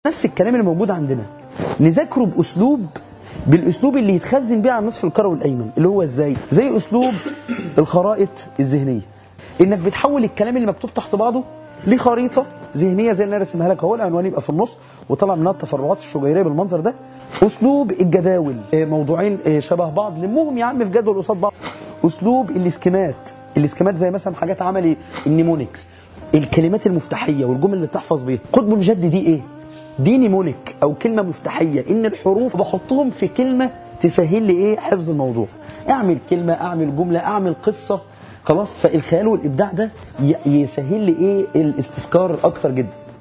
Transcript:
نفس الكلام اللي موجود عندنا نذاكره باسلوب بالاسلوب اللي يتخزن بيه على النصف الكروي الايمن اللي هو ازاي زي اسلوب الخرائط الذهنيه انك بتحول الكلام اللي مكتوب تحت بعضه لخريطه ذهنيه زي اللي انا رسمها لك اهو العنوان يبقى في النص وطلع منها التفرعات الشجيريه بالمنظر ده اسلوب الجداول آه، موضوعين آه، شبه بعض لمهم يا عم في جدول قصاد بعض اسلوب الاسكيمات الاسكيمات زي مثلا حاجات عملي النيمونكس الكلمات المفتاحيه والجمل اللي تحفظ بيها قطب الجد دي ايه دي نيمونيك او كلمه مفتاحيه ان الحروف بحطهم في كلمه تسهل لي ايه حفظ الموضوع اعمل كلمه اعمل جمله اعمل قصه خلاص فالخيال والابداع ده ي- يسهل لي ايه الاستذكار اكتر جدا